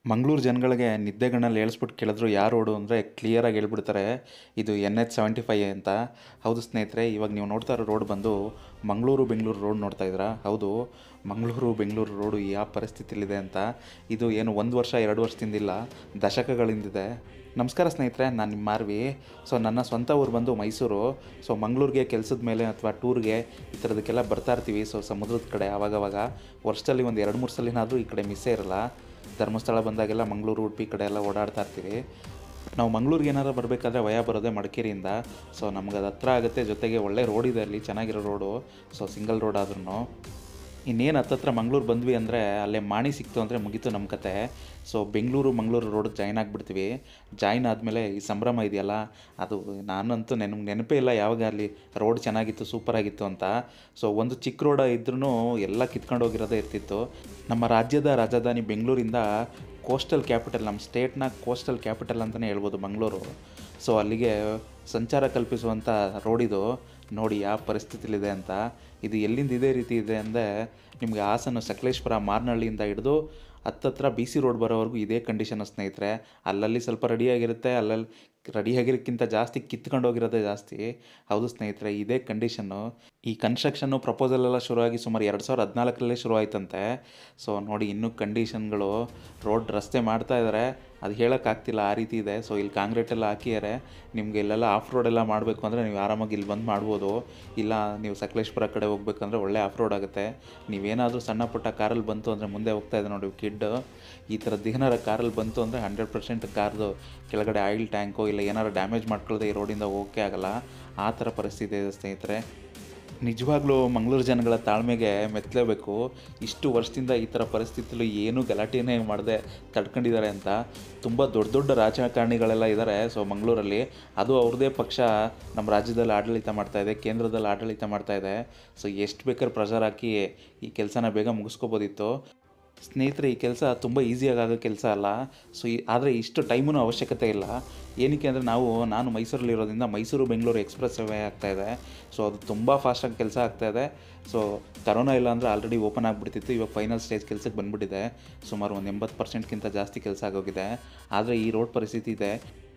ಮಂಗಳೂರು ಜನಗಳಿಗೆ ನಿದ್ದೆಗಣ್ಣಲ್ಲಿ ಏಳಿಸ್ಬಿಟ್ಟು ಕೇಳಿದ್ರು ಯಾವ ರೋಡು ಅಂದರೆ ಕ್ಲಿಯರಾಗಿ ಹೇಳ್ಬಿಡ್ತಾರೆ ಇದು ಎನ್ ಎಚ್ ಸೆವೆಂಟಿ ಫೈ ಅಂತ ಹೌದು ಸ್ನೇಹಿತರೆ ಇವಾಗ ನೀವು ನೋಡ್ತಾ ಇರೋ ರೋಡ್ ಬಂದು ಮಂಗಳೂರು ಬೆಂಗಳೂರು ರೋಡ್ ನೋಡ್ತಾ ಇದ್ದೀರಾ ಹೌದು ಮಂಗಳೂರು ಬೆಂಗಳೂರು ರೋಡು ಯಾವ ಪರಿಸ್ಥಿತಿಲಿದೆ ಅಂತ ಇದು ಏನು ಒಂದು ವರ್ಷ ಎರಡು ವರ್ಷದಿಂದಿಲ್ಲ ದಶಕಗಳಿಂದಿದೆ ನಮಸ್ಕಾರ ಸ್ನೇಹಿತರೆ ನಾನು ನಿಮ್ಮ ಮಾರ್ವಿ ಸೊ ನನ್ನ ಸ್ವಂತ ಊರು ಬಂದು ಮೈಸೂರು ಸೊ ಮಂಗಳೂರಿಗೆ ಕೆಲಸದ ಮೇಲೆ ಅಥವಾ ಟೂರ್ಗೆ ಈ ಥರದಕ್ಕೆಲ್ಲ ಬರ್ತಾ ಇರ್ತೀವಿ ಸೊ ಸಮುದ್ರದ ಕಡೆ ಆವಾಗವಾಗ ವರ್ಷದಲ್ಲಿ ಒಂದು ಎರಡು ಮೂರು ಸಲಿನಾದರೂ ಈ ಕಡೆ ಮಿಸ್ಸೇ ಇರಲ್ಲ ಧರ್ಮಸ್ಥಳ ಬಂದಾಗೆಲ್ಲ ಮಂಗಳೂರು ಉಡುಪಿ ಕಡೆ ಎಲ್ಲ ಓಡಾಡ್ತಾ ಇರ್ತೀವಿ ನಾವು ಮಂಗಳೂರಿಗೆ ಏನಾರು ಬರಬೇಕಾದ್ರೆ ವಯ ಬರೋದೇ ಮಡಿಕೇರಿಯಿಂದ ಸೊ ನಮ್ಗೆ ಅದು ಹತ್ರ ಆಗುತ್ತೆ ಜೊತೆಗೆ ಒಳ್ಳೆ ರೋಡ್ ಇದೆ ಅಲ್ಲಿ ಚೆನ್ನಾಗಿರೋ ರೋಡು ಸೊ ಸಿಂಗಲ್ ರೋಡ್ ಆದ್ರೂ ಇನ್ನೇನು ಹತ್ತತ್ರ ಮಂಗಳೂರು ಬಂದ್ವಿ ಅಂದರೆ ಅಲ್ಲೇ ಮಾಣಿ ಸಿಕ್ತು ಅಂದರೆ ಮುಗೀತು ನಮ್ಮ ಕತೆ ಸೊ ಬೆಂಗಳೂರು ಮಂಗಳೂರು ರೋಡಿಗೆ ಜಾಯ್ನ್ ಆಗಿಬಿಡ್ತೀವಿ ಜಾಯ್ನ್ ಆದಮೇಲೆ ಈ ಸಂಭ್ರಮ ಇದೆಯಲ್ಲ ಅದು ನಾನಂತೂ ನೆನ ನೆನಪೇ ಇಲ್ಲ ಯಾವಾಗ ಅಲ್ಲಿ ರೋಡ್ ಚೆನ್ನಾಗಿತ್ತು ಸೂಪರಾಗಿತ್ತು ಅಂತ ಸೊ ಒಂದು ಚಿಕ್ಕ ರೋಡ್ ಇದ್ರೂ ಎಲ್ಲ ಕಿತ್ಕೊಂಡು ಹೋಗಿರೋದೇ ಇರ್ತಿತ್ತು ನಮ್ಮ ರಾಜ್ಯದ ರಾಜಧಾನಿ ಬೆಂಗಳೂರಿಂದ ಕೋಸ್ಟಲ್ ಕ್ಯಾಪಿಟಲ್ ನಮ್ಮ ಸ್ಟೇಟ್ನ ಕೋಸ್ಟಲ್ ಕ್ಯಾಪಿಟಲ್ ಅಂತಲೇ ಹೇಳ್ಬೋದು ಮಂಗಳೂರು ಸೊ ಅಲ್ಲಿಗೆ ಸಂಚಾರ ಕಲ್ಪಿಸುವಂಥ ರೋಡಿದು ನೋಡಿ ಯಾವ ಪರಿಸ್ಥಿತಿಲಿದೆ ಅಂತ ಇದು ಎಲ್ಲಿಂದ ಇದೇ ರೀತಿ ಇದೆ ಅಂದರೆ ನಿಮಗೆ ಹಾಸನ ಸಕಲೇಶ್ಪುರ ಮಾರ್ನಹಳ್ಳಿಯಿಂದ ಹಿಡಿದು ಹತ್ತತ್ರ ಬಿ ಸಿ ರೋಡ್ ಬರೋವರೆಗೂ ಇದೇ ಕಂಡೀಷನ್ ಸ್ನೇಹಿತರೆ ಅಲ್ಲಲ್ಲಿ ಸ್ವಲ್ಪ ರೆಡಿಯಾಗಿರುತ್ತೆ ಅಲ್ಲಲ್ಲಿ ರೆಡಿಯಾಗಿರೋಕ್ಕಿಂತ ಜಾಸ್ತಿ ಕಿತ್ಕೊಂಡು ಹೋಗಿರೋದೇ ಜಾಸ್ತಿ ಹೌದು ಸ್ನೇಹಿತರೆ ಇದೇ ಕಂಡೀಷನ್ನು ಈ ಕನ್ಸ್ಟ್ರಕ್ಷನ್ನು ಪ್ರಪೋಸಲ್ ಎಲ್ಲ ಶುರುವಾಗಿ ಸುಮಾರು ಎರಡು ಸಾವಿರದ ಹದಿನಾಲ್ಕರಲ್ಲೇ ಶುರು ಆಯ್ತಂತೆ ಸೊ ನೋಡಿ ಇನ್ನೂ ಕಂಡೀಷನ್ಗಳು ರೋಡ್ ರಸ್ತೆ ಮಾಡ್ತಾ ಇದ್ದಾರೆ ಅದು ಹೇಳೋಕ್ಕಾಗ್ತಿಲ್ಲ ಆ ರೀತಿ ಇದೆ ಸೊ ಇಲ್ಲಿ ಕಾಂಕ್ರೀಟ್ ಎಲ್ಲ ಹಾಕಿದ್ದಾರೆ ನಿಮಗೆ ಇಲ್ಲೆಲ್ಲ ಆಫ್ ರೋಡ್ ಎಲ್ಲ ಮಾಡಬೇಕು ಅಂದರೆ ನೀವು ಆರಾಮಾಗಿ ಇಲ್ಲಿ ಬಂದು ಮಾಡ್ಬೋದು ಇಲ್ಲ ನೀವು ಸಕಲೇಶ್ಪುರ ಕಡೆ ಹೋಗ್ಬೇಕಂದ್ರೆ ಒಳ್ಳೆ ಆಫ್ ರೋಡ್ ಆಗುತ್ತೆ ನೀವೇನಾದರೂ ಸಣ್ಣ ಪುಟ್ಟ ಕಾರಲ್ಲಿ ಬಂತು ಅಂದರೆ ಮುಂದೆ ಹೋಗ್ತಾ ಇದೆ ನೋಡಿ ಕಿಡ್ ಈ ಥರದ್ದು ಏನಾರು ಕಾರಲ್ಲಿ ಬಂತು ಅಂದರೆ ಹಂಡ್ರೆಡ್ ಪರ್ಸೆಂಟ್ ಕಾರ್ದು ಕೆಳಗಡೆ ಆಯಿಲ್ ಟ್ಯಾಂಕು ಇಲ್ಲ ಏನಾರು ಡ್ಯಾಮೇಜ್ ಮಾಡ್ಕೊಳ್ಳದೆ ಈ ರೋಡಿಂದ ಹೋಗೋಕ್ಕೆ ಆಗಲ್ಲ ಆ ಥರ ಪರಿಸ್ಥಿತಿ ಇದೆ ಸ್ನೇಹಿತರೆ ನಿಜವಾಗ್ಲೂ ಮಂಗಳೂರು ಜನಗಳ ತಾಳ್ಮೆಗೆ ಮೆತ್ತಲೇಬೇಕು ಇಷ್ಟು ವರ್ಷದಿಂದ ಈ ಥರ ಪರಿಸ್ಥಿತಿಲಿ ಏನೂ ಗಲಾಟೆನೇ ಮಾಡದೆ ತಡ್ಕೊಂಡಿದ್ದಾರೆ ಅಂತ ತುಂಬ ದೊಡ್ಡ ದೊಡ್ಡ ರಾಜಕಾರಣಿಗಳೆಲ್ಲ ಇದ್ದಾರೆ ಸೊ ಮಂಗಳೂರಲ್ಲಿ ಅದು ಅವ್ರದ್ದೇ ಪಕ್ಷ ನಮ್ಮ ರಾಜ್ಯದಲ್ಲಿ ಆಡಳಿತ ಮಾಡ್ತಾ ಇದೆ ಕೇಂದ್ರದಲ್ಲಿ ಆಡಳಿತ ಮಾಡ್ತಾ ಇದೆ ಸೊ ಎಷ್ಟು ಬೇಕಾದ್ರೆ ಪ್ರೆಷರ್ ಹಾಕಿ ಈ ಕೆಲಸನ ಬೇಗ ಮುಗಿಸ್ಕೋಬೋದಿತ್ತು ಸ್ನೇಹಿತರೆ ಈ ಕೆಲಸ ತುಂಬ ಈಸಿಯಾಗಿ ಆಗೋ ಕೆಲಸ ಅಲ್ಲ ಸೊ ಈ ಆದರೆ ಇಷ್ಟು ಟೈಮೂ ಅವಶ್ಯಕತೆ ಇಲ್ಲ ಏನಕ್ಕೆ ಅಂದರೆ ನಾವು ನಾನು ಮೈಸೂರಲ್ಲಿರೋದ್ರಿಂದ ಮೈಸೂರು ಬೆಂಗಳೂರು ಎಕ್ಸ್ಪ್ರೆಸ್ ವೇ ಆಗ್ತಾಯಿದೆ ಸೊ ಅದು ತುಂಬ ಫಾಸ್ಟಾಗಿ ಕೆಲಸ ಆಗ್ತಾಯಿದೆ ಸೊ ಕರೋನಾ ಇಲ್ಲ ಅಂದರೆ ಆಲ್ರೆಡಿ ಓಪನ್ ಆಗಿಬಿಡ್ತಿತ್ತು ಇವಾಗ ಫೈನಲ್ ಸ್ಟೇಜ್ ಕೆಲಸಕ್ಕೆ ಬಂದುಬಿಟ್ಟಿದೆ ಸುಮಾರು ಒಂದು ಎಂಬತ್ತು ಪರ್ಸೆಂಟ್ಗಿಂತ ಜಾಸ್ತಿ ಕೆಲಸ ಆಗೋಗಿದೆ ಆದರೆ ಈ ರೋಡ್ ಪರಿಸ್ಥಿತಿ ಇದೆ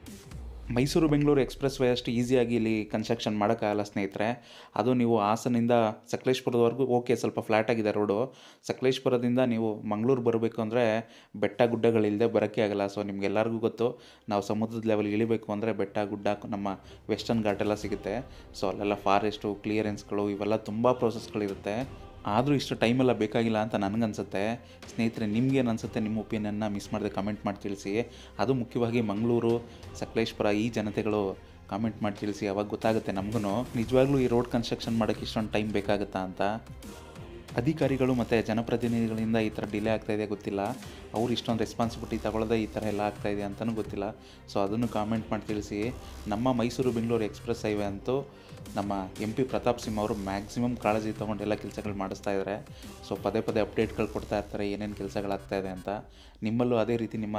ಮೈಸೂರು ಬೆಂಗಳೂರು ಎಕ್ಸ್ಪ್ರೆಸ್ ವೇ ಅಷ್ಟು ಈಸಿಯಾಗಿ ಇಲ್ಲಿ ಕನ್ಸ್ಟ್ರಕ್ಷನ್ ಮಾಡೋಕ್ಕಾಗಲ್ಲ ಸ್ನೇಹಿತರೆ ಅದು ನೀವು ಹಾಸನಿಂದ ಸಕಲೇಶ್ಪುರದವರೆಗೂ ಓಕೆ ಸ್ವಲ್ಪ ಫ್ಲ್ಯಾಟ್ ಆಗಿದೆ ರೋಡು ಸಕಲೇಶ್ಪುರದಿಂದ ನೀವು ಮಂಗಳೂರು ಬರಬೇಕು ಅಂದರೆ ಬೆಟ್ಟ ಗುಡ್ಡಗಳಿಲ್ಲದೆ ಬರೋಕ್ಕೆ ಆಗಲ್ಲ ಸೊ ನಿಮ್ಗೆಲ್ಲರಿಗೂ ಗೊತ್ತು ನಾವು ಸಮುದ್ರದ ಲೆವೆಲ್ ಇಳಿಬೇಕು ಅಂದರೆ ಬೆಟ್ಟ ಗುಡ್ಡ ನಮ್ಮ ವೆಸ್ಟರ್ನ್ ಘಾಟ್ ಎಲ್ಲ ಸಿಗುತ್ತೆ ಸೊ ಅಲ್ಲೆಲ್ಲ ಫಾರೆಸ್ಟು ಕ್ಲಿಯರೆನ್ಸ್ಗಳು ಇವೆಲ್ಲ ತುಂಬ ಪ್ರೋಸೆಸ್ಗಳಿರುತ್ತೆ ಆದರೂ ಇಷ್ಟು ಟೈಮೆಲ್ಲ ಬೇಕಾಗಿಲ್ಲ ಅಂತ ನನಗನ್ಸುತ್ತೆ ಸ್ನೇಹಿತರೆ ನಿಮ್ಗೇನು ಅನಿಸುತ್ತೆ ನಿಮ್ಮ ಒಪಿನಿಯನ್ನ ಮಿಸ್ ಮಾಡದೆ ಕಮೆಂಟ್ ಮಾಡಿ ತಿಳಿಸಿ ಅದು ಮುಖ್ಯವಾಗಿ ಮಂಗಳೂರು ಸಕಲೇಶ್ಪುರ ಈ ಜನತೆಗಳು ಕಾಮೆಂಟ್ ಮಾಡಿ ತಿಳಿಸಿ ಅವಾಗ ಗೊತ್ತಾಗುತ್ತೆ ನಮಗೂ ನಿಜವಾಗ್ಲೂ ಈ ರೋಡ್ ಕನ್ಸ್ಟ್ರಕ್ಷನ್ ಮಾಡೋಕ್ಕೆ ಇಷ್ಟೊಂದು ಟೈಮ್ ಬೇಕಾಗುತ್ತಾ ಅಂತ ಅಧಿಕಾರಿಗಳು ಮತ್ತು ಜನಪ್ರತಿನಿಧಿಗಳಿಂದ ಈ ಥರ ಡಿಲೇ ಆಗ್ತಾಯಿದೆ ಗೊತ್ತಿಲ್ಲ ಅವ್ರು ಇಷ್ಟೊಂದು ರೆಸ್ಪಾನ್ಸಿಬಿಲಿಟಿ ತಗೊಳ್ಳೋದೇ ಈ ಥರ ಎಲ್ಲ ಆಗ್ತಾಯಿದೆ ಅಂತಲೂ ಗೊತ್ತಿಲ್ಲ ಸೊ ಅದನ್ನು ಕಾಮೆಂಟ್ ಮಾಡಿ ತಿಳಿಸಿ ನಮ್ಮ ಮೈಸೂರು ಬೆಂಗಳೂರು ಎಕ್ಸ್ಪ್ರೆಸ್ ಹೈವೇ ಅಂತೂ ನಮ್ಮ ಎಂ ಪಿ ಪ್ರತಾಪ್ ಸಿಂಹ ಅವರು ಮ್ಯಾಕ್ಸಿಮಮ್ ಕಾಳಜಿ ತೊಗೊಂಡು ಎಲ್ಲ ಕೆಲಸಗಳು ಮಾಡಿಸ್ತಾ ಇದ್ದಾರೆ ಸೊ ಪದೇ ಪದೇ ಅಪ್ಡೇಟ್ಗಳು ಕೊಡ್ತಾ ಇರ್ತಾರೆ ಏನೇನು ಕೆಲಸಗಳಾಗ್ತಾ ಇದೆ ಅಂತ ನಿಮ್ಮಲ್ಲೂ ಅದೇ ರೀತಿ ನಿಮ್ಮ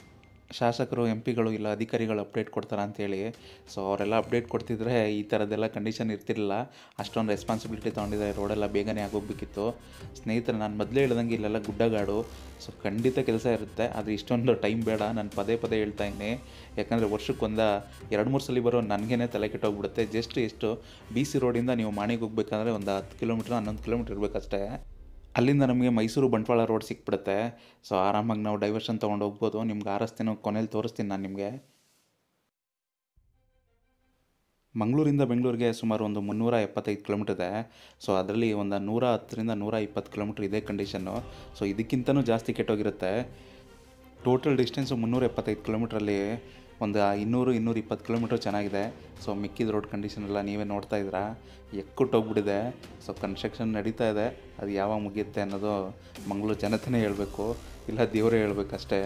ಶಾಸಕರು ಎಂ ಪಿಗಳು ಇಲ್ಲ ಅಧಿಕಾರಿಗಳು ಅಪ್ಡೇಟ್ ಕೊಡ್ತಾರೆ ಅಂತೇಳಿ ಸೊ ಅವರೆಲ್ಲ ಅಪ್ಡೇಟ್ ಕೊಡ್ತಿದ್ರೆ ಈ ಥರದ್ದೆಲ್ಲ ಕಂಡೀಷನ್ ಇರ್ತಿರಲಿಲ್ಲ ಅಷ್ಟೊಂದು ರೆಸ್ಪಾನ್ಸಿಬಿಲಿಟಿ ತೊಗೊಂಡಿದ್ದಾರೆ ರೋಡೆಲ್ಲ ಬೇಗನೆ ಆಗೋಗ್ಬೇಕಿತ್ತು ಸ್ನೇಹಿತರೆ ನಾನು ಮೊದಲೇ ಹೇಳ್ದಂಗೆ ಇಲ್ಲೆಲ್ಲ ಗುಡ್ಡಗಾಡು ಸೊ ಖಂಡಿತ ಕೆಲಸ ಇರುತ್ತೆ ಆದರೆ ಇಷ್ಟೊಂದು ಟೈಮ್ ಬೇಡ ನಾನು ಪದೇ ಪದೇ ಹೇಳ್ತಾ ಇದ್ದೀನಿ ಯಾಕಂದರೆ ವರ್ಷಕ್ಕೊಂದು ಎರಡು ಮೂರು ಸಲ ಬರೋ ನನಗೇನೆ ತಲೆ ಕೆಟ್ಟೋಗ್ಬಿಡುತ್ತೆ ಜಸ್ಟ್ ಎಷ್ಟು ಬಿ ಸಿ ರೋಡಿಂದ ನೀವು ಮಾಣಿಗೆ ಹೋಗ್ಬೇಕಂದ್ರೆ ಒಂದು ಹತ್ತು ಕಿಲೋಮೀಟ್ರ್ ಹನ್ನೊಂದು ಕಿಲೋಮೀಟ್ರ್ ಇರಬೇಕಷ್ಟೇ ಅಲ್ಲಿಂದ ನಮಗೆ ಮೈಸೂರು ಬಂಟ್ವಾಳ ರೋಡ್ ಸಿಕ್ಬಿಡುತ್ತೆ ಸೊ ಆರಾಮಾಗಿ ನಾವು ಡೈವರ್ಷನ್ ತೊಗೊಂಡು ಹೋಗ್ಬೋದು ನಿಮ್ಗೆ ಆರಿಸ್ತೀನಿ ಕೊನೆಯಲ್ಲಿ ತೋರಿಸ್ತೀನಿ ನಾನು ನಿಮಗೆ ಮಂಗಳೂರಿಂದ ಬೆಂಗಳೂರಿಗೆ ಸುಮಾರು ಒಂದು ಮುನ್ನೂರ ಎಪ್ಪತ್ತೈದು ಕಿಲೋಮೀಟರ್ ಇದೆ ಸೊ ಅದರಲ್ಲಿ ಒಂದು ನೂರ ಹತ್ತರಿಂದ ನೂರ ಇಪ್ಪತ್ತು ಕಿಲೋಮೀಟ್ರ್ ಇದೆ ಕಂಡೀಷನ್ನು ಸೊ ಇದಕ್ಕಿಂತನೂ ಜಾಸ್ತಿ ಕೆಟ್ಟೋಗಿರುತ್ತೆ ಟೋಟಲ್ ಡಿಸ್ಟೆನ್ಸು ಮುನ್ನೂರ ಎಪ್ಪತ್ತೈದು ಕಿಲೋಮೀಟ್ರಲ್ಲಿ ಒಂದು ಇನ್ನೂರು ಇನ್ನೂರ ಇಪ್ಪತ್ತು ಕಿಲೋಮೀಟ್ರ್ ಚೆನ್ನಾಗಿದೆ ಸೊ ಮಿಕ್ಕಿದ ರೋಡ್ ಕಂಡೀಷನ್ ಎಲ್ಲ ನೀವೇ ನೋಡ್ತಾ ಇದ್ದೀರಾ ಎಕ್ಕುಟ್ಟೋಗ್ಬಿಟ್ಟಿದೆ ಸೊ ಕನ್ಸ್ಟ್ರಕ್ಷನ್ ನಡೀತಾ ಇದೆ ಅದು ಯಾವಾಗ ಮುಗಿಯುತ್ತೆ ಅನ್ನೋದು ಮಂಗಳೂರು ಜನತೆನೇ ಹೇಳಬೇಕು ಇಲ್ಲ ದೇವರೇ ಹೇಳಬೇಕಷ್ಟೇ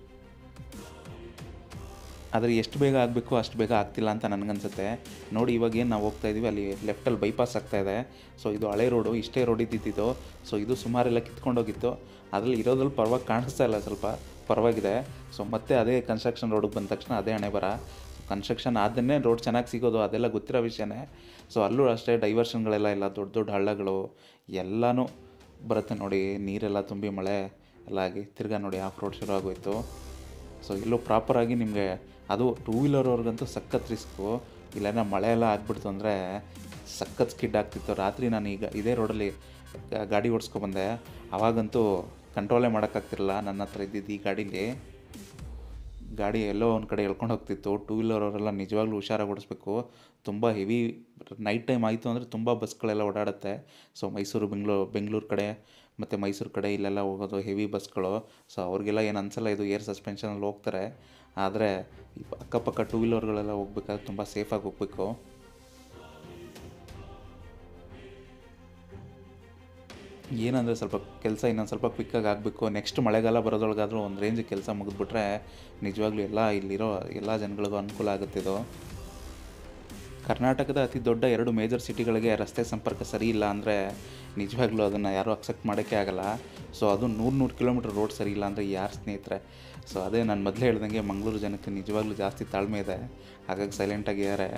ಆದರೆ ಎಷ್ಟು ಬೇಗ ಆಗಬೇಕು ಅಷ್ಟು ಬೇಗ ಆಗ್ತಿಲ್ಲ ಅಂತ ನನಗನ್ಸುತ್ತೆ ನೋಡಿ ಇವಾಗ ಏನು ನಾವು ಹೋಗ್ತಾ ಇದ್ದೀವಿ ಅಲ್ಲಿ ಲೆಫ್ಟಲ್ಲಿ ಬೈಪಾಸ್ ಆಗ್ತಾ ಇದೆ ಸೊ ಇದು ಹಳೆ ರೋಡು ಇಷ್ಟೇ ರೋಡ್ ಇದ್ದಿದ್ದು ಸೊ ಇದು ಸುಮಾರೆಲ್ಲ ಕಿತ್ಕೊಂಡೋಗಿತ್ತು ಅದರಲ್ಲಿ ಇರೋದ್ರಲ್ಲಿ ಪರವಾಗಿ ಕಾಣಿಸ್ತಾ ಇಲ್ಲ ಸ್ವಲ್ಪ ಪರವಾಗಿದೆ ಸೊ ಮತ್ತೆ ಅದೇ ಕನ್ಸ್ಟ್ರಕ್ಷನ್ ರೋಡಿಗೆ ಬಂದ ತಕ್ಷಣ ಅದೇ ಹಣೆ ಬರ ಕನ್ಸ್ಟ್ರಕ್ಷನ್ ಆದನ್ನೇ ರೋಡ್ ಚೆನ್ನಾಗಿ ಸಿಗೋದು ಅದೆಲ್ಲ ಗೊತ್ತಿರೋ ವಿಷಯನೇ ಸೊ ಅಲ್ಲೂ ಅಷ್ಟೇ ಡೈವರ್ಷನ್ಗಳೆಲ್ಲ ಇಲ್ಲ ದೊಡ್ಡ ದೊಡ್ಡ ಹಳ್ಳಗಳು ಎಲ್ಲನೂ ಬರುತ್ತೆ ನೋಡಿ ನೀರೆಲ್ಲ ತುಂಬಿ ಮಳೆ ಎಲ್ಲ ಆಗಿ ತಿರ್ಗಾ ನೋಡಿ ಆಫ್ ರೋಡ್ ಶುರು ಆಗೋಯ್ತು ಸೊ ಇಲ್ಲೂ ಪ್ರಾಪರಾಗಿ ನಿಮಗೆ ಅದು ಟೂ ವೀಲರ್ವರೆಗಂತೂ ಸಖತ್ ರಿಸ್ಕು ಇಲ್ಲೇನೋ ಮಳೆ ಎಲ್ಲ ಆಗ್ಬಿಡ್ತು ಅಂದರೆ ಸಖತ್ ಸ್ಕಿಡ್ ಆಗ್ತಿತ್ತು ರಾತ್ರಿ ನಾನು ಈಗ ಇದೇ ರೋಡಲ್ಲಿ ಗಾ- ಗಾಡಿ ಓಡಿಸ್ಕೊಬಂದೆ ಅವಾಗಂತೂ ಕಂಟ್ರೋಲೇ ಮಾಡೋಕ್ಕಾಗ್ತಿರಲಿಲ್ಲ ನನ್ನ ಹತ್ರ ಇದ್ದಿದ್ದು ಈ ಗಾಡೀಲಿ ಗಾಡಿ ಎಲ್ಲೋ ಒಂದು ಕಡೆ ಎಳ್ಕೊಂಡು ಹೋಗ್ತಿತ್ತು ಟೂ ವೀಲರ್ ಅವರೆಲ್ಲ ನಿಜವಾಗ್ಲೂ ಹುಷಾರಾಗಿ ಓಡಿಸ್ಬೇಕು ತುಂಬ ಹೆವಿ ನೈಟ್ ಟೈಮ್ ಆಯಿತು ಅಂದರೆ ತುಂಬ ಬಸ್ಗಳೆಲ್ಲ ಓಡಾಡುತ್ತೆ ಸೊ ಮೈಸೂರು ಬೆಂಗಳೂರು ಬೆಂಗಳೂರು ಕಡೆ ಮತ್ತು ಮೈಸೂರು ಕಡೆ ಇಲ್ಲೆಲ್ಲ ಹೋಗೋದು ಹೆವಿ ಬಸ್ಗಳು ಸೊ ಅವ್ರಿಗೆಲ್ಲ ಏನು ಅನ್ಸಲ್ಲ ಇದು ಏರ್ ಸಸ್ಪೆನ್ಷನಲ್ಲಿ ಹೋಗ್ತಾರೆ ಆದರೆ ಈ ಅಕ್ಕಪಕ್ಕ ಟೂ ವೀಲರ್ಗಳೆಲ್ಲ ಹೋಗ್ಬೇಕಾದ್ರೆ ತುಂಬ ಸೇಫಾಗಿ ಹೋಗಬೇಕು ಏನಂದರೆ ಸ್ವಲ್ಪ ಕೆಲಸ ಇನ್ನೊಂದು ಸ್ವಲ್ಪ ಕ್ವಿಕ್ಕಾಗಿ ಆಗಬೇಕು ನೆಕ್ಸ್ಟ್ ಮಳೆಗಾಲ ಬರೋದ್ರೊಳಗಾದರೂ ಒಂದು ರೇಂಜ್ ಕೆಲಸ ಮುಗಿದ್ಬಿಟ್ರೆ ನಿಜವಾಗ್ಲೂ ಎಲ್ಲ ಇಲ್ಲಿರೋ ಎಲ್ಲ ಜನಗಳಿಗೂ ಅನುಕೂಲ ಆಗುತ್ತಿದ್ದು ಕರ್ನಾಟಕದ ಅತಿ ದೊಡ್ಡ ಎರಡು ಮೇಜರ್ ಸಿಟಿಗಳಿಗೆ ರಸ್ತೆ ಸಂಪರ್ಕ ಸರಿ ಇಲ್ಲ ಅಂದರೆ ನಿಜವಾಗ್ಲೂ ಅದನ್ನು ಯಾರೂ ಅಕ್ಸೆಪ್ಟ್ ಮಾಡೋಕ್ಕೆ ಆಗಲ್ಲ ಸೊ ಅದು ನೂರು ನೂರು ಕಿಲೋಮೀಟ್ರ್ ರೋಡ್ ಸರಿ ಇಲ್ಲ ಅಂದರೆ ಯಾರು ಸ್ನೇಹಿತರೆ ಸೊ ಅದೇ ನಾನು ಮೊದಲೇ ಹೇಳ್ದಂಗೆ ಮಂಗಳೂರು ಜನಕ್ಕೆ ನಿಜವಾಗ್ಲೂ ಜಾಸ್ತಿ ತಾಳ್ಮೆ ಇದೆ ಹಾಗಾಗಿ ಸೈಲೆಂಟಾಗಿದ್ದಾರೆ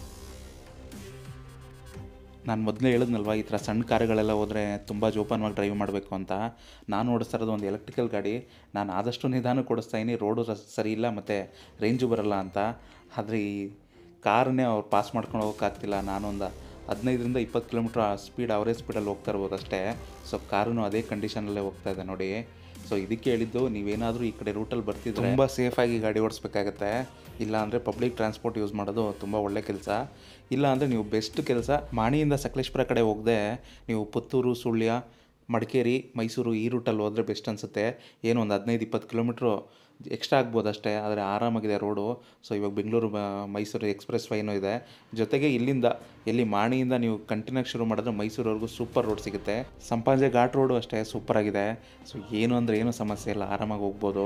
ನಾನು ಮೊದಲೇ ಹೇಳಿದ್ನಲ್ವ ಈ ಥರ ಸಣ್ಣ ಕಾರುಗಳೆಲ್ಲ ಹೋದರೆ ತುಂಬ ಜೋಪಾನವಾಗಿ ಡ್ರೈವ್ ಮಾಡಬೇಕು ಅಂತ ನಾನು ಓಡಿಸ್ತಾ ಇರೋದು ಒಂದು ಎಲೆಕ್ಟ್ರಿಕಲ್ ಗಾಡಿ ನಾನು ಆದಷ್ಟು ನಿಧಾನಕ್ಕೆ ಓಡಿಸ್ತಾ ಇದ್ದೀನಿ ರೋಡು ರಸ್ ಸರಿ ಇಲ್ಲ ಮತ್ತು ರೇಂಜು ಬರಲ್ಲ ಅಂತ ಆದರೆ ಈ ಕಾರನ್ನೇ ಅವ್ರು ಪಾಸ್ ಮಾಡ್ಕೊಂಡು ಹೋಗೋಕ್ಕಾಗ್ತಿಲ್ಲ ನಾನೊಂದು ಹದಿನೈದರಿಂದ ಇಪ್ಪತ್ತು ಕಿಲೋಮೀಟ್ರ್ ಸ್ಪೀಡ್ ಅವರೇಜ್ ಸ್ಪೀಡಲ್ಲಿ ಹೋಗ್ತಾ ಇರ್ಬೋದು ಅಷ್ಟೇ ಸೊ ಕಾರೂ ಅದೇ ಕಂಡೀಷನಲ್ಲೇ ಹೋಗ್ತಾ ಇದೆ ನೋಡಿ ಸೊ ಇದಕ್ಕೆ ಹೇಳಿದ್ದು ನೀವೇನಾದರೂ ಈ ಕಡೆ ರೂಟಲ್ಲಿ ಬರ್ತಿದ್ರೆ ತುಂಬ ಸೇಫಾಗಿ ಗಾಡಿ ಓಡಿಸ್ಬೇಕಾಗತ್ತೆ ಇಲ್ಲ ಅಂದರೆ ಪಬ್ಲಿಕ್ ಟ್ರಾನ್ಸ್ಪೋರ್ಟ್ ಯೂಸ್ ಮಾಡೋದು ತುಂಬ ಒಳ್ಳೆ ಕೆಲಸ ಇಲ್ಲ ಅಂದರೆ ನೀವು ಬೆಸ್ಟ್ ಕೆಲಸ ಮಾಣಿಯಿಂದ ಸಕಲೇಶ್ಪುರ ಕಡೆ ಹೋಗದೆ ನೀವು ಪುತ್ತೂರು ಸುಳ್ಯ ಮಡಿಕೇರಿ ಮೈಸೂರು ಈ ರೂಟಲ್ಲಿ ಹೋದರೆ ಬೆಸ್ಟ್ ಅನಿಸುತ್ತೆ ಏನು ಒಂದು ಹದಿನೈದು ಇಪ್ಪತ್ತು ಕಿಲೋಮೀಟ್ರು ಎಕ್ಸ್ಟ್ರಾ ಆಗ್ಬೋದು ಅಷ್ಟೇ ಆದರೆ ಆರಾಮಾಗಿದೆ ರೋಡು ಸೊ ಇವಾಗ ಬೆಂಗಳೂರು ಬ- ಮೈಸೂರು ಎಕ್ಸ್ಪ್ರೆಸ್ ವೈನೂ ಇದೆ ಜೊತೆಗೆ ಇಲ್ಲಿಂದ ಎಲ್ಲಿ ಮಾಣಿಯಿಂದ ನೀವು ಕಂಟಿನ್ಯೂಕ್ ಶುರು ಮಾಡಿದ್ರೆ ಮೈಸೂರವರೆಗೂ ಸೂಪರ್ ರೋಡ್ ಸಿಗುತ್ತೆ ಸಂಪಾಜೆ ಘಾಟ್ ರೋಡು ಅಷ್ಟೇ ಸೂಪರ್ ಆಗಿದೆ ಸೊ ಏನು ಅಂದರೆ ಏನೂ ಸಮಸ್ಯೆ ಇಲ್ಲ ಆರಾಮಾಗಿ ಹೋಗ್ಬೋದು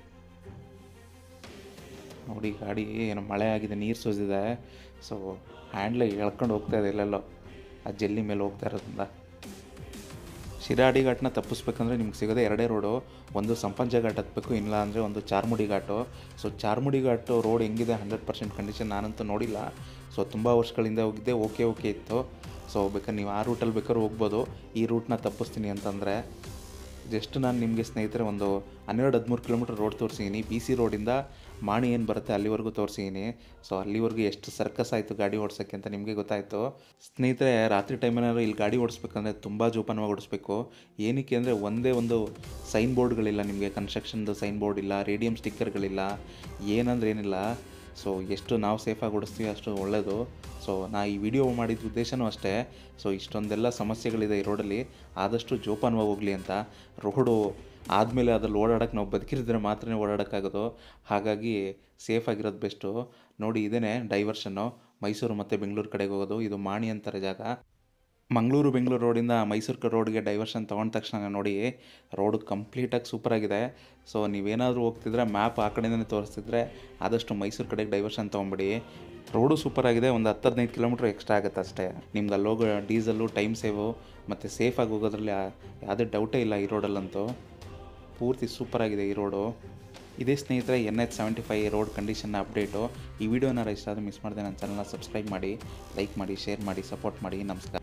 ನೋಡಿ ಗಾಡಿ ಏನು ಮಳೆ ಆಗಿದೆ ನೀರು ಸುರಿದಿದೆ ಸೊ ಹ್ಯಾಂಡ್ಲೆ ಎಳ್ಕೊಂಡು ಹೋಗ್ತಾ ಇದೆ ಎಲ್ಲೆಲ್ಲೋ ಆ ಜಲ್ಲಿ ಮೇಲೆ ಹೋಗ್ತಾ ಇರೋದ್ರಿಂದ ಶಿರಾಡಿ ಘಾಟ್ನ ತಪ್ಪಿಸ್ಬೇಕಂದ್ರೆ ನಿಮ್ಗೆ ಸಿಗೋದೇ ಎರಡೇ ರೋಡು ಒಂದು ಸಂಪಂಜ ಘಾಟ್ ಹತ್ಬೇಕು ಇಲ್ಲ ಅಂದರೆ ಒಂದು ಚಾರ್ಮುಡಿ ಘಾಟು ಸೊ ಚಾರ್ಮುಡಿ ಘಾಟು ರೋಡ್ ಹೆಂಗಿದೆ ಹಂಡ್ರೆಡ್ ಪರ್ಸೆಂಟ್ ಕಂಡೀಷನ್ ನಾನಂತೂ ನೋಡಿಲ್ಲ ಸೊ ತುಂಬ ವರ್ಷಗಳಿಂದ ಹೋಗಿದ್ದೆ ಓಕೆ ಓಕೆ ಇತ್ತು ಸೊ ಬೇಕಾದ್ರೆ ನೀವು ಆ ರೂಟಲ್ಲಿ ಬೇಕಾದ್ರೂ ಹೋಗ್ಬೋದು ಈ ರೂಟ್ನ ತಪ್ಪಿಸ್ತೀನಿ ಅಂತಂದರೆ ಜಸ್ಟ್ ನಾನು ನಿಮಗೆ ಸ್ನೇಹಿತರೆ ಒಂದು ಹನ್ನೆರಡು ಹದಿಮೂರು ಕಿಲೋಮೀಟ್ರ್ ರೋಡ್ ತೋರಿಸಿದ್ದೀನಿ ಬಿ ಸಿ ರೋಡಿಂದ ಮಾಣಿ ಏನು ಬರುತ್ತೆ ಅಲ್ಲಿವರೆಗೂ ತೋರಿಸಿದ್ದೀನಿ ಸೊ ಅಲ್ಲಿವರೆಗೂ ಎಷ್ಟು ಸರ್ಕಸ್ ಆಯಿತು ಗಾಡಿ ಓಡಿಸೋಕ್ಕೆ ಅಂತ ನಿಮಗೆ ಗೊತ್ತಾಯಿತು ಸ್ನೇಹಿತರೆ ರಾತ್ರಿ ಟೈಮಲ್ಲಾದ್ರೂ ಇಲ್ಲಿ ಗಾಡಿ ಓಡಿಸ್ಬೇಕಂದ್ರೆ ತುಂಬ ಜೋಪಾನವಾಗಿ ಓಡಿಸ್ಬೇಕು ಏನಕ್ಕೆ ಅಂದರೆ ಒಂದೇ ಒಂದು ಸೈನ್ ಬೋರ್ಡ್ಗಳಿಲ್ಲ ನಿಮಗೆ ಕನ್ಸ್ಟ್ರಕ್ಷನ್ದು ಸೈನ್ ಬೋರ್ಡ್ ಇಲ್ಲ ರೇಡಿಯಂ ಸ್ಟಿಕ್ಕರ್ಗಳಿಲ್ಲ ಏನಂದ್ರೆ ಏನಿಲ್ಲ ಸೊ ಎಷ್ಟು ನಾವು ಸೇಫಾಗಿ ಓಡಿಸ್ತೀವಿ ಅಷ್ಟು ಒಳ್ಳೆಯದು ಸೊ ನಾ ಈ ವಿಡಿಯೋ ಮಾಡಿದ ಉದ್ದೇಶನೂ ಅಷ್ಟೇ ಸೊ ಇಷ್ಟೊಂದೆಲ್ಲ ಸಮಸ್ಯೆಗಳಿದೆ ಈ ರೋಡಲ್ಲಿ ಆದಷ್ಟು ಜೋಪಾನವಾಗಿ ಹೋಗಲಿ ಅಂತ ರೋಡು ಆದಮೇಲೆ ಅದ್ರಲ್ಲಿ ಓಡಾಡೋಕ್ಕೆ ನಾವು ಬದುಕಿರಿದ್ರೆ ಮಾತ್ರ ಓಡಾಡೋಕ್ಕಾಗೋದು ಹಾಗಾಗಿ ಸೇಫಾಗಿರೋದು ಬೆಸ್ಟು ನೋಡಿ ಇದೇ ಡೈವರ್ಷನ್ನು ಮೈಸೂರು ಮತ್ತು ಬೆಂಗಳೂರು ಕಡೆಗೆ ಹೋಗೋದು ಇದು ಮಾಣಿ ಅಂತಾರೆ ಜಾಗ ಮಂಗಳೂರು ಬೆಂಗಳೂರು ರೋಡಿಂದ ಮೈಸೂರು ರೋಡ್ಗೆ ಡೈವರ್ಷನ್ ತೊಗೊಂಡ ತಕ್ಷಣ ನೋಡಿ ರೋಡು ಕಂಪ್ಲೀಟಾಗಿ ಸೂಪರಾಗಿದೆ ಸೊ ನೀವೇನಾದರೂ ಹೋಗ್ತಿದ್ರೆ ಮ್ಯಾಪ್ ಆ ಕಡೆಯಿಂದನೇ ತೋರಿಸ್ತಿದ್ರೆ ಆದಷ್ಟು ಮೈಸೂರು ಕಡೆಗೆ ಡೈವರ್ಷನ್ ತೊಗೊಂಬಿಡಿ ರೋಡು ಸೂಪರಾಗಿದೆ ಒಂದು ಹತ್ತು ಹದಿನೈದು ಕಿಲೋಮೀಟ್ರ್ ಎಕ್ಸ್ಟ್ರಾ ಆಗುತ್ತೆ ಅಷ್ಟೇ ನಿಮ್ಗೆ ಅಲ್ಲಿ ಹೋಗೋ ಡೀಸೆಲ್ಲು ಟೈಮ್ ಸೇವು ಮತ್ತು ಸೇಫಾಗಿ ಹೋಗೋದ್ರಲ್ಲಿ ಯಾ- ಯಾವುದೇ ಡೌಟೇ ಇಲ್ಲ ಈ ರೋಡಲ್ಲಂತೂ ಪೂರ್ತಿ ಸೂಪರಾಗಿದೆ ಈ ರೋಡು ಇದೇ ಸ್ನೇಹಿತರೆ N H seventy five road ಕಂಡೀಷನ್ನ ಅಪ್ಡೇಟು ಈ ವಿಡಿಯೋನಾರ ಇಷ್ಟ ಆದರೆ ಮಿಸ್ ಮಾಡಿದೆ ನನ್ನ ಚಾನಲ್ನ ಸಬ್ಸ್ಕ್ರೈಬ್ ಮಾಡಿ ಲೈಕ್ ಮಾಡಿ ಶೇರ್ ಮಾಡಿ ಸಪೋರ್ಟ್ ಮಾಡಿ ನಮಸ್ಕಾರ